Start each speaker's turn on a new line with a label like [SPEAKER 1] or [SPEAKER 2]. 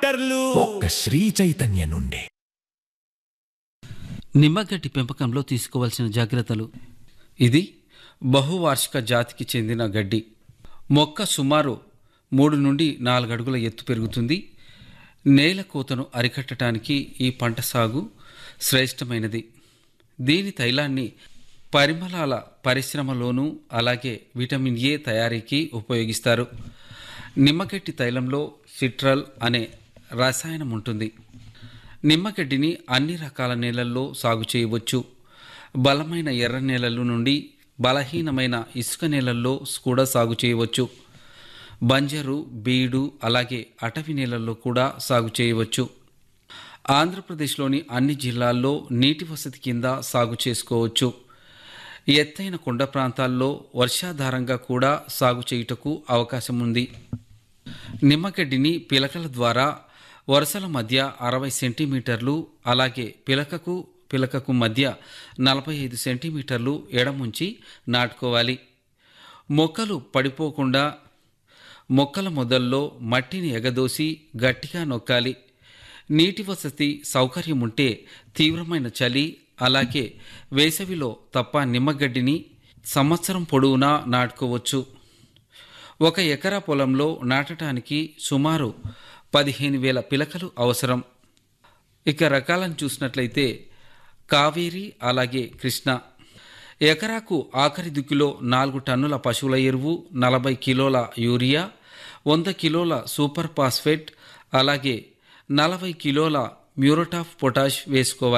[SPEAKER 1] లీటర్లు
[SPEAKER 2] ఒక్క శ్రీ చైతన్య నుండి
[SPEAKER 3] నిమ్మగడ్డి పెంపకంలో తీసుకోవాల్సిన జాగ్రత్తలు ఇది బహువార్షిక జాతికి చెందిన గడ్డి మొక్క సుమారు మూడు నుండి నాలుగు అడుగుల ఎత్తు పెరుగుతుంది నేల కోతను అరికట్టడానికి ఈ పంట సాగు శ్రేష్టమైనది దీని తైలాన్ని పరిమళాల పరిశ్రమలోనూ అలాగే విటమిన్ ఏ తయారీకి ఉపయోగిస్తారు నిమ్మగడ్డి తైలంలో సిట్రల్ అనే రసాయనం ఉంటుంది నిమ్మగడ్డిని అన్ని రకాల నేలల్లో సాగు చేయవచ్చు బలమైన ఎర్ర నేలల నుండి బలహీనమైన ఇసుక నేలల్లో కూడా సాగు చేయవచ్చు బంజరు బీడు అలాగే అటవీ నేలల్లో కూడా సాగు చేయవచ్చు ఆంధ్రప్రదేశ్లోని అన్ని జిల్లాల్లో నీటి వసతి కింద సాగు చేసుకోవచ్చు ఎత్తైన కొండ ప్రాంతాల్లో వర్షాధారంగా కూడా సాగు చేయుటకు అవకాశం ఉంది నిమ్మగడ్డిని పిలకల ద్వారా వరుసల మధ్య అరవై సెంటీమీటర్లు అలాగే పిలకకు పిలకకు మధ్య నలభై ఐదు సెంటీమీటర్లు ఎడముంచి నాటుకోవాలి మొక్కలు పడిపోకుండా మొక్కల మొదల్లో మట్టిని ఎగదోసి గట్టిగా నొక్కాలి నీటి వసతి సౌకర్యం ఉంటే తీవ్రమైన చలి అలాగే వేసవిలో తప్ప నిమ్మగడ్డిని సంవత్సరం పొడవునా నాటుకోవచ్చు ఒక ఎకరా పొలంలో నాటడానికి సుమారు పదిహేను వేల పిలకలు అవసరం ఇక రకాలను చూసినట్లయితే కావేరి అలాగే కృష్ణ ఎకరాకు ఆఖరి దిక్కులో నాలుగు టన్నుల పశువుల ఎరువు నలభై కిలోల యూరియా వంద కిలోల సూపర్ ఫాస్ఫేట్ అలాగే నలభై కిలోల మ్యూరోటాఫ్ పొటాష్ వేసుకోవాలి